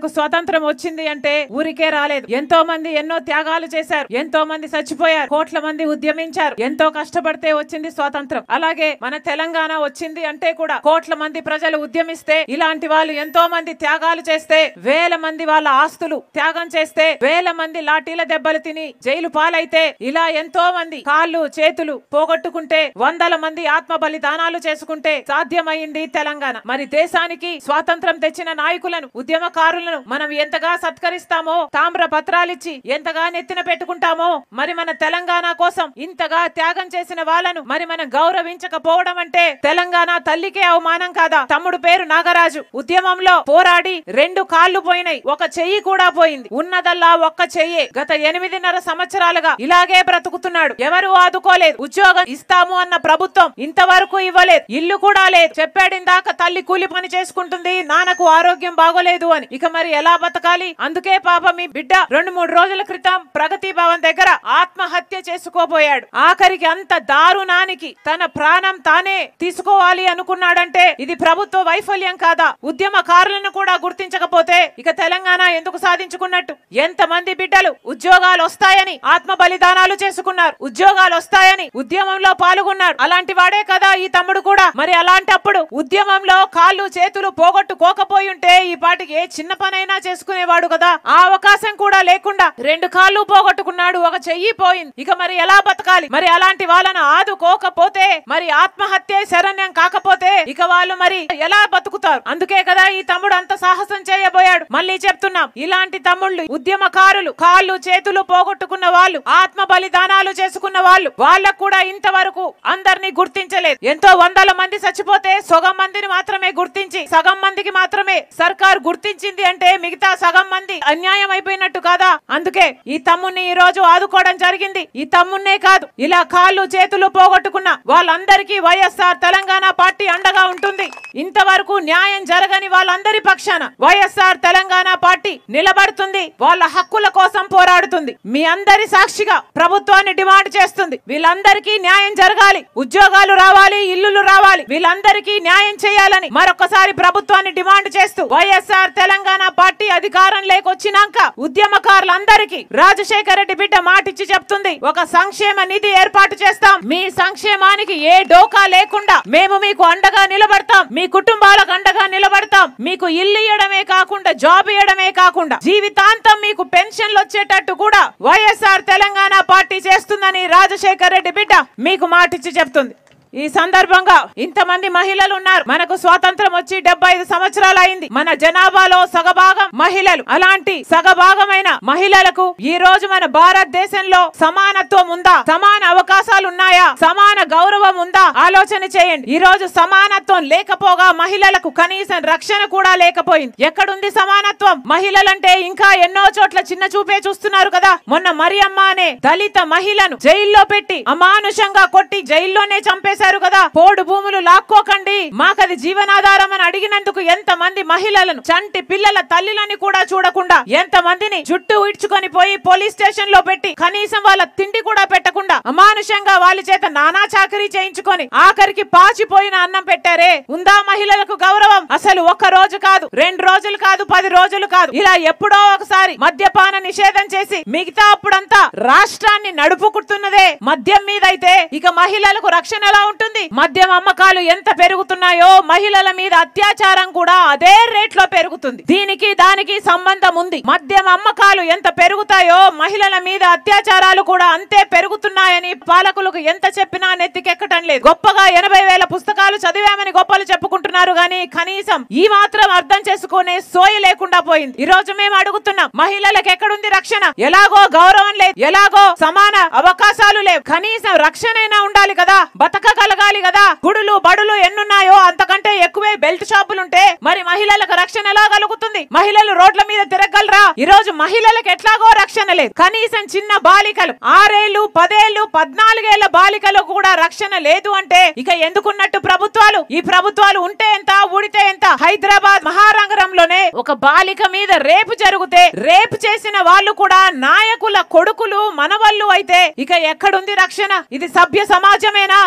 మనకు స్వాతంత్రం వచ్చింది అంటే ఊరికే రాలేదు ఎంతో మంది ఎన్నో త్యాగాలు చేశారు ఎంతో మంది చచ్చిపోయారు కోట్ల మంది ఉద్యమించారు ఎంతో కష్టపడితే వచ్చింది స్వాతంత్రం అలాగే మన తెలంగాణ వచ్చింది అంటే కూడా కోట్ల మంది ప్రజలు ఉద్యమిస్తే ఇలాంటి వాళ్ళు ఎంతో మంది త్యాగాలు చేస్తే వేల మంది వాళ్ళ ఆస్తులు త్యాగం చేస్తే వేల మంది లాఠీల దెబ్బలు తిని జైలు పాలైతే ఇలా ఎంతో మంది కాళ్ళు చేతులు పోగొట్టుకుంటే వందల మంది ఆత్మ బలిదానాలు చేసుకుంటే సాధ్యమైంది తెలంగాణ మరి దేశానికి స్వాతంత్రం తెచ్చిన నాయకులను ఉద్యమకారులను మనం ఎంతగా సత్కరిస్తామో తామ్ర పత్రాలిచ్చి ఎంతగా నెత్తిన పెట్టుకుంటామో మరి మన తెలంగాణ కోసం ఇంతగా త్యాగం చేసిన వాళ్ళను మరి మనం గౌరవించకపోవడం అంటే తెలంగాణ తల్లికే అవమానం కాదా తమ్ముడు పేరు నాగరాజు ఉద్యమంలో పోరాడి రెండు కాళ్ళు పోయినాయి ఒక చెయ్యి కూడా పోయింది ఉన్నదల్లా ఒక్క చెయ్యి గత ఎనిమిదిన్నర సంవత్సరాలుగా ఇలాగే బ్రతుకుతున్నాడు ఎవరు ఆదుకోలేదు ఉద్యోగం ఇస్తాము అన్న ప్రభుత్వం ఇంతవరకు ఇవ్వలేదు ఇల్లు కూడా లేదు చెప్పాడిందాక తల్లి కూలి పని చేసుకుంటుంది నాన్నకు ఆరోగ్యం బాగోలేదు అని ఇక మరి ఎలా బతకాలి అందుకే పాప మీ బిడ్డ రెండు మూడు రోజుల క్రితం ప్రగతి భవన్ దగ్గర ఆత్మహత్య చేసుకోబోయాడు ఆఖరికి అంత దారుణానికి తన ప్రాణం తానే తీసుకోవాలి అనుకున్నాడంటే ఇది ప్రభుత్వ వైఫల్యం కాదా ఉద్యమకారులను కూడా గుర్తించకపోతే ఇక తెలంగాణ ఎందుకు సాధించుకున్నట్టు ఎంత మంది బిడ్డలు ఉద్యోగాలు వస్తాయని ఆత్మ బలిదానాలు చేసుకున్నారు ఉద్యోగాలు వస్తాయని ఉద్యమంలో పాల్గొన్నాడు అలాంటి వాడే కదా ఈ తమ్ముడు కూడా మరి అలాంటప్పుడు ఉద్యమంలో కాళ్ళు చేతులు పోగొట్టుకోకపోయి ఉంటే ఈ పాటికి ఏ చిన్న పనైనా చేసుకునేవాడు కదా ఆ అవకాశం కూడా లేకుండా రెండు కాళ్ళు పోగొట్టుకున్నాడు ఒక చెయ్యి పోయింది ఇక మరి ఎలా బతకాలి మరి అలాంటి వాళ్ళను ఆదుకోకపోతే మరి ఆత్మహత్య శరణ్యం కాకపోతే ఇక వాళ్ళు మరి ఎలా బతుకుతారు అందుకే కదా ఈ తమ్ముడు అంత సాహసం చేయబోయాడు మళ్ళీ చెప్తున్నాం ఇలాంటి తమ్ముళ్ళు ఉద్యమకారులు కాళ్ళు చేతులు పోగొట్టుకున్న వాళ్ళు ఆత్మ బలిదానాలు చేసుకున్న వాళ్ళు వాళ్ళకు కూడా ఇంతవరకు అందరినీ గుర్తించలేదు ఎంతో వందల మంది చచ్చిపోతే సగం మందిని మాత్రమే గుర్తించి సగం మందికి మాత్రమే సర్కార్ గుర్తించింది అంటే మిగతా సగం మంది అన్యాయం అయిపోయినట్టు కాదా అందుకే ఈ తమ్ముణ్ణి ఈ రోజు ఆదుకోవడం జరిగింది ఈ తమ్మున్నే కాదు ఇలా కాళ్ళు చేతులు పోగొట్టుకున్న వాళ్ళందరికీ వైఎస్ఆర్ తెలంగాణ పార్టీ అండగా ఉంటుంది ఇంతవరకు న్యాయం జరగని వాళ్ళందరి పక్షాన వైఎస్ఆర్ తెలంగాణ పార్టీ నిలబడుతుంది వాళ్ళ హక్కుల కోసం పోరాడుతుంది మీ అందరి సాక్షిగా ప్రభుత్వాన్ని డిమాండ్ చేస్తుంది వీళ్ళందరికీ న్యాయం జరగాలి ఉద్యోగాలు రావాలి ఇల్లులు రావాలి వీళ్ళందరికీ న్యాయం చేయాలని మరొకసారి ప్రభుత్వాన్ని డిమాండ్ చేస్తూ వైఎస్ఆర్ తెలంగాణ పార్టీ అధికారం లేకొచ్చినాక ఉద్యమకారులందరికీ రాజశేఖర రెడ్డి బిడ్డ మాటిచ్చి చెప్తుంది ఒక సంక్షేమ నిధి ఏర్పాటు చేస్తాం మీ సంక్షేమానికి ఏ డోకా లేకుండా మేము మీకు అండగా నిలబడతాం మీ కుటుంబాలకు అండగా నిలబడతాం మీకు ఇల్లు ఇవ్వడమే కాకుండా జాబ్ ఇవ్వడమే కాకుండా జీవితాంతం మీకు పెన్షన్లు వచ్చేటట్టు కూడా వైఎస్ఆర్ తెలంగాణ పార్టీ చేస్తుందని రాజశేఖర్ రెడ్డి బిడ్డ మీకు మాటిచ్చి చెప్తుంది ఈ సందర్భంగా ఇంతమంది మహిళలు ఉన్నారు మనకు స్వాతంత్రం వచ్చి డెబ్బై ఐదు సంవత్సరాలు అయింది మన జనాభాలో సగభాగం మహిళలు అలాంటి సగభాగమైన మహిళలకు ఈ రోజు మన భారతదేశంలో సమానత్వం ఉందా సమాన అవకాశాలు ఉన్నాయా సమాన గౌరవం ఉందా ఆలోచన చేయండి ఈ రోజు సమానత్వం లేకపోగా మహిళలకు కనీసం రక్షణ కూడా లేకపోయింది ఎక్కడుంది సమానత్వం మహిళలంటే ఇంకా ఎన్నో చోట్ల చిన్న చూపే చూస్తున్నారు కదా మొన్న మరియమ్మ అనే దళిత మహిళను జైల్లో పెట్టి అమానుషంగా కొట్టి జైల్లోనే చంపేశారు కదా పోడు భూములు లాక్కోకండి మాకది జీవనాధారం అని అడిగినందుకు ఎంత మంది మహిళలను చంటి పిల్లల తల్లిలని కూడా చూడకుండా ఎంత మందిని జుట్టు ఇడ్చుకొని పోయి పోలీస్ స్టేషన్ లో పెట్టి కనీసం వాళ్ళ తిండి కూడా పెట్టకుండా అమానుషంగా వాళ్ళ చేత నానా చాకరీ చేయించుకొని ఆఖరికి పాచిపోయిన అన్నం పెట్టారే ఉందా మహిళలకు గౌరవం అసలు ఒక్క రోజు కాదు రెండు రోజులు కాదు పది రోజులు కాదు ఇలా ఎప్పుడో ఒకసారి మద్యపాన నిషేధం చేసి మిగతా అప్పుడంతా రాష్ట్రాన్ని నడుపుకుంటున్నదే మద్యం మీద అయితే ఇక మహిళలకు రక్షణ ఎలా ఉంటుంది మద్యం అమ్మకాలు ఎంత పెరుగుతున్నాయో మహిళల మీద అత్యాచారం కూడా అదే రేట్ లో పెరుగుతుంది దీనికి దానికి సంబంధం ఉంది మద్యం అమ్మకాలు ఎంత పెరుగుతాయో మహిళల మీద అత్యాచారాలు కూడా అంతే పెరుగుతున్నాయని పాలకులకు ఎంత చెప్పినా నెత్తికెక్కటం లేదు గొప్పగా ఎనభై వేల పుస్తకాలు చదివామని గొప్పలు చెప్పుకుంటున్నారు గాని కనీసం ఈ మాత్రం అర్థం చేసుకునే సోయి లేకుండా పోయింది ఈ రోజు మేము అడుగుతున్నాం మహిళలకు ఎక్కడుంది రక్షణ ఎలాగో గౌరవం లేదు ఎలాగో సమాన అవకాశాలు లేవు కనీసం రక్షణైనా ఉండాలి కదా బతకగలగాలి కదా గుడులు బడులు ఎన్నున్నాయో అంతకంటే ఎక్కువే బెల్ట్ షాపులుంటే మరి మహిళలకు రక్షణ ఎలా కలుగుతుంది మహిళలు రోడ్ల మీద తిరగలరా ఈ రోజు మహిళలకు ఎట్లాగో రక్షణ లేదు కనీసం చిన్న బాలికలు ఆరేళ్లు పదేళ్లు పద్నాలుగేళ్ల బాలికలకు కూడా రక్షణ లేదు అంటే ఇక ఎందుకున్నట్టు ప్రభుత్వాలు ఈ ప్రభుత్వాలు ఉంటే ఎంత ఊడితే ఎంత హైదరాబాద్ మహారంగరంలోనే ఒక బాలిక మీద రేపు జరిగితే రేపు చేసిన వాళ్ళు కూడా నాయకుల కొడుకులు మనవళ్ళు అయితే ఇక ఎక్కడుంది రక్షణ ఇది సభ్య సమాజమేనా ఎక్కడుంది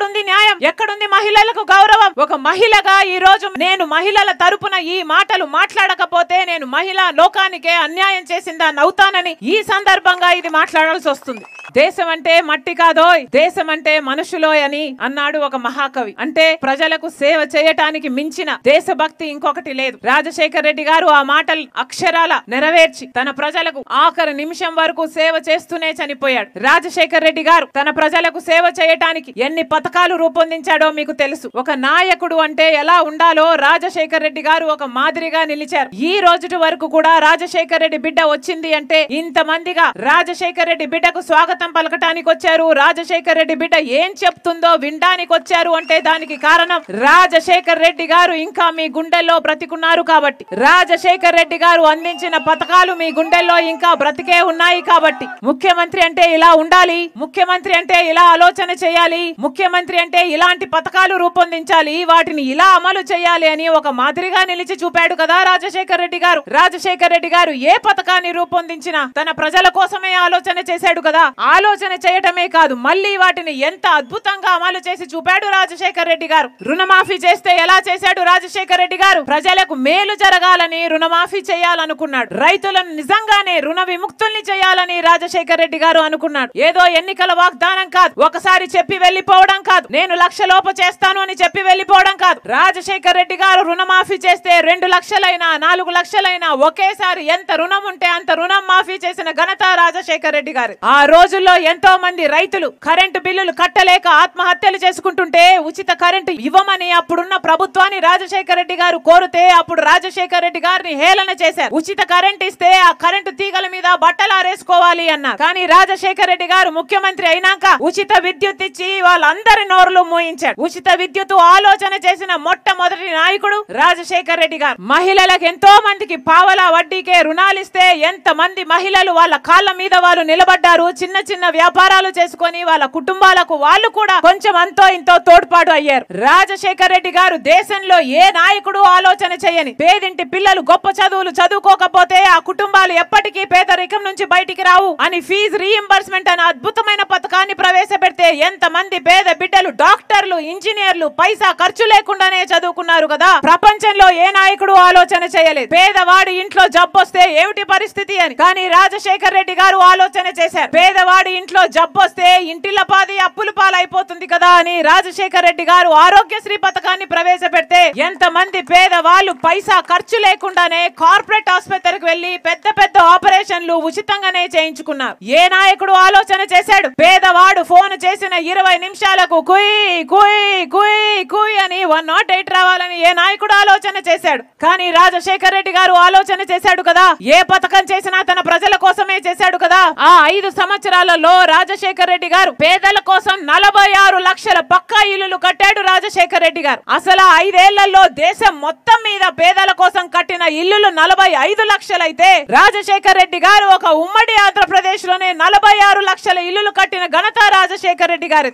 ఎక్కడుంది న్యాయం ఎక్కడుంది మహిళలకు గౌరవం ఒక మహిళగా ఈ రోజు నేను మహిళల తరపున ఈ మాటలు మాట్లాడకపోతే నేను మహిళా లోకానికే అన్యాయం చేసిందా నవ్వుతానని ఈ సందర్భంగా ఇది మాట్లాడాల్సి వస్తుంది దేశం అంటే మట్టి కాదోయ్ దేశం అంటే మనుషులోయ్ అని అన్నాడు ఒక మహాకవి అంటే ప్రజలకు సేవ చేయటానికి మించిన దేశభక్తి ఇంకొకటి లేదు రాజశేఖర్ రెడ్డి గారు ఆ మాటలు అక్షరాల నెరవేర్చి తన ప్రజలకు ఆఖరి నిమిషం వరకు సేవ చేస్తూనే చనిపోయాడు రాజశేఖర్ రెడ్డి గారు తన ప్రజలకు సేవ చేయటానికి ఎన్ని పథకాలు రూపొందించాడో మీకు తెలుసు ఒక నాయకుడు అంటే ఎలా ఉండాలో రాజశేఖర్ రెడ్డి గారు ఒక మాదిరిగా నిలిచారు ఈ రోజుటి వరకు కూడా రాజశేఖర్ రెడ్డి బిడ్డ వచ్చింది అంటే ఇంత మందిగా రాజశేఖర్ రెడ్డి బిడ్డకు స్వాగతం పలకటానికి వచ్చారు రాజశేఖర్ రెడ్డి బిడ్డ ఏం చెప్తుందో వినడానికి వచ్చారు అంటే దానికి కారణం రాజశేఖర్ రెడ్డి గారు ఇంకా మీ గుండెల్లో బ్రతికున్నారు కాబట్టి రాజశేఖర్ రెడ్డి గారు అందించిన పథకాలు మీ గుండెల్లో ఇంకా బ్రతికే ఉన్నాయి కాబట్టి ముఖ్యమంత్రి అంటే ఇలా ఉండాలి ముఖ్యమంత్రి అంటే ఇలా ఆలోచన చేయాలి ముఖ్యమంత్రి అంటే ఇలాంటి పథకాలు రూపొందించాలి వాటిని ఇలా అమలు చేయాలి అని ఒక మాదిరిగా నిలిచి చూపాడు కదా రాజశేఖర్ రెడ్డి గారు రాజశేఖర్ రెడ్డి గారు ఏ పథకాన్ని రూపొందించినా తన ప్రజల కోసమే ఆలోచన చేశాడు కదా ఆలోచన చేయటమే కాదు మళ్ళీ వాటిని ఎంత అద్భుతంగా అమలు చేసి చూపాడు రాజశేఖర్ రెడ్డి గారు రుణమాఫీ చేస్తే ఎలా చేశాడు రాజశేఖర్ రెడ్డి గారు ప్రజలకు మేలు జరగాలని రుణమాఫీ చేయాలనుకున్నాడు రైతులను నిజంగానే రుణ విముక్తుల్ని చేయాలని రాజశేఖర్ రెడ్డి గారు అనుకున్నాడు ఏదో ఎన్నికల వాగ్దానం కాదు ఒకసారి చెప్పి వెళ్లిపోవడం కాదు నేను లక్ష లోపు చేస్తాను అని చెప్పి వెళ్లిపోవడం కాదు రాజశేఖర్ రెడ్డి గారు రుణమాఫీ చేస్తే రెండు లక్షలైనా నాలుగు లక్షలైనా ఒకేసారి ఎంత రుణం ఉంటే అంత రుణం మాఫీ చేసిన ఘనత రాజశేఖర్ రెడ్డి గారు ఆ రోజుల్లో ఎంతో మంది రైతులు కరెంటు బిల్లులు కట్టలేక ఆత్మహత్యలు చేసుకుంటుంటే ఉచిత కరెంటు ఇవ్వమని అప్పుడున్న ప్రభుత్వాన్ని రాజశేఖర్ రెడ్డి గారు కోరితే అప్పుడు రాజశేఖర్ రెడ్డి గారిని హేళన చేశారు ఉచిత కరెంట్ ఇస్తే ఆ కరెంటు తీగల మీద బట్టలు ఆరేసుకోవాలి అన్నారు కానీ రాజశేఖర్ రెడ్డి గారు ముఖ్యమంత్రి అయినాక ఉచిత విద్యుత్ ఇచ్చి వాళ్ళందరి నోరులు మూయించాడు ఉచిత విద్యుత్ ఆలోచన చేసిన మొట్టమొదటి నాయకుడు రాజశేఖర్ రెడ్డి గారు మహిళలకు ఎంతో మందికి పావలా వడ్డీకే రుణాలు ఇస్తే ఎంత మంది మహిళలు వాళ్ళ కాళ్ళ మీద వాళ్ళు నిలబడ్డారు చిన్న చిన్న వ్యాపారాలు చేసుకొని వాళ్ళ కుటుంబాలకు వాళ్ళు కూడా కొంచెం అంతో ఇంతో తోడ్పాటు అయ్యారు రాజశేఖర్ రెడ్డి గారు దేశంలో ఏ నాయకుడు ఆలోచన చేయని పేదింటి పిల్లలు గొప్ప చదువులు చదువుకోకపోతే ఆ కుటుంబాలు ఎప్పటికీ పేదరికం నుంచి బయటికి రావు అని ఫీజు రీఎంబర్స్మెంట్ అనే అద్భుతమైన పథకాన్ని ప్రవేశపెడితే ఎంత మంది పేద బిడ్డలు డాక్టర్లు ఇంజనీర్లు పైసా ఖర్చు లేకుండానే చదువుకున్నారు కదా ప్రపంచంలో ఏ నాయకుడు ఆలోచన చేయలేదు పేదవాడి ఇంట్లో జబ్బొస్తే ఏమిటి పరిస్థితి అని కానీ రాజశేఖర్ రెడ్డి గారు ఆలోచన చేశారు పేదవాడి ఇంట్లో జబ్బొస్తే ఇంటిల పాది అప్పుల పాలైపోతుంది కదా అని రాజశేఖర్ రెడ్డి గారు ఆరోగ్యశ్రీ పథకాన్ని ప్రవేశపెడితే ఎంత మంది పేదవాళ్ళు పైసా ఖర్చు లేకుండానే కార్పొరేట్ ఆసుపత్రికి వెళ్లి పెద్ద పెద్ద ఆపరేషన్లు ఉచితంగానే చేయించుకున్నారు ఏ నాయకుడు ఆలోచన చేశాడు పేదవాడు ఫోన్ చేసిన ఇరవై నిమిషాలకు కుయ్ కుయ్ కుయ్ కుయ్ అని వన్ నాట్ ఎయిట్ రావాలని ఏ నాయకుడు ఆలోచన చేశాడు కానీ రాజశేఖర్ రెడ్డి గారు ఆలోచన చేశాడు కదా ఏ పథకం చేసినా తన ప్రజల కోసమే చేశాడు కదా ఆ ఐదు సంవత్సరాలలో రాజశేఖర్ రెడ్డి గారు పేదల కోసం నలభై ఆరు లక్షల పక్కా ఇల్లులు కట్టాడు రాజశేఖర్ రెడ్డి గారు అసలు ఆ ఐదేళ్లలో దేశం మొత్తం మీద పేదల కోసం కట్టిన ఇల్లులు నలభై ఐదు లక్షలైతే రాజశేఖర్ రెడ్డి గారు ఒక ఉమ్మడి ఆంధ్రప్రదేశ్ లోనే నలభై ఆరు లక్షల ఇల్లులు కట్టిన ఘనత రాజశేఖర్ రెడ్డి గారి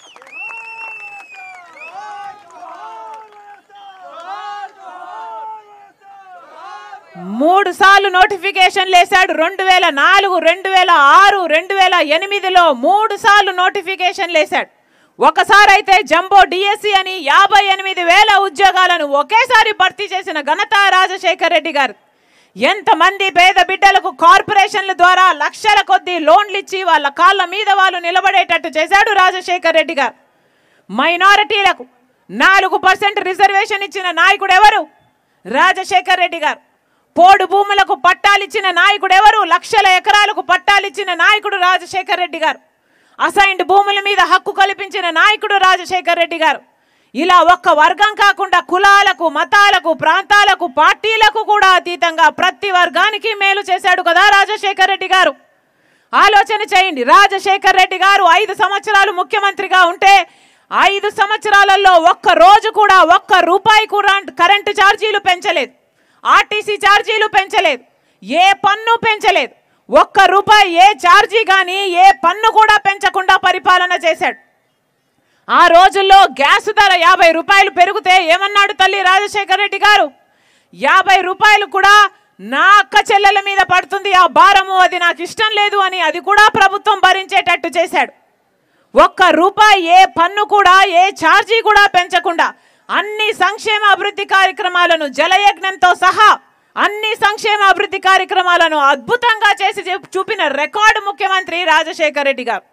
మూడు సార్లు నోటిఫికేషన్ లేశాడు రెండు వేల నాలుగు రెండు వేల ఆరు రెండు వేల ఎనిమిదిలో మూడు సార్లు నోటిఫికేషన్ లేశాడు ఒకసారి అయితే జంబో డిఎస్సి అని యాభై ఎనిమిది వేల ఉద్యోగాలను ఒకేసారి భర్తీ చేసిన ఘనత రాజశేఖర్ రెడ్డి గారు ఎంతమంది పేద బిడ్డలకు కార్పొరేషన్ల ద్వారా లక్షల కొద్దీ లోన్లు ఇచ్చి వాళ్ళ కాళ్ళ మీద వాళ్ళు నిలబడేటట్టు చేశాడు రాజశేఖర్ రెడ్డి గారు మైనారిటీలకు నాలుగు పర్సెంట్ రిజర్వేషన్ ఇచ్చిన నాయకుడు ఎవరు రాజశేఖర్ రెడ్డి గారు పోడు భూములకు పట్టాలిచ్చిన నాయకుడు ఎవరు లక్షల ఎకరాలకు పట్టాలిచ్చిన నాయకుడు రాజశేఖర్ రెడ్డి గారు అసైన్డ్ భూముల మీద హక్కు కల్పించిన నాయకుడు రాజశేఖర్ రెడ్డి గారు ఇలా ఒక్క వర్గం కాకుండా కులాలకు మతాలకు ప్రాంతాలకు పార్టీలకు కూడా అతీతంగా ప్రతి వర్గానికి మేలు చేశాడు కదా రాజశేఖర్ రెడ్డి గారు ఆలోచన చేయండి రాజశేఖర్ రెడ్డి గారు ఐదు సంవత్సరాలు ముఖ్యమంత్రిగా ఉంటే ఐదు సంవత్సరాలలో ఒక్క రోజు కూడా ఒక్క రూపాయి కూడా కరెంటు ఛార్జీలు పెంచలేదు ఆర్టీసీ ఛార్జీలు పెంచలేదు ఏ పన్ను పెంచలేదు ఒక్క రూపాయి ఏ ఛార్జీ కానీ ఏ పన్ను కూడా పెంచకుండా పరిపాలన చేశాడు ఆ రోజుల్లో గ్యాస్ ధర యాభై రూపాయలు పెరిగితే ఏమన్నాడు తల్లి రాజశేఖర్ రెడ్డి గారు యాభై రూపాయలు కూడా నా అక్క చెల్లెల మీద పడుతుంది ఆ భారము అది నాకు ఇష్టం లేదు అని అది కూడా ప్రభుత్వం భరించేటట్టు చేశాడు ఒక్క రూపాయి ఏ పన్ను కూడా ఏ ఛార్జీ కూడా పెంచకుండా అన్ని సంక్షేమ అభివృద్ధి కార్యక్రమాలను జలయజ్ఞంతో సహా అన్ని సంక్షేమ అభివృద్ధి కార్యక్రమాలను అద్భుతంగా చేసి చూ- చూపిన రికార్డు ముఖ్యమంత్రి రాజశేఖర రెడ్డి గారు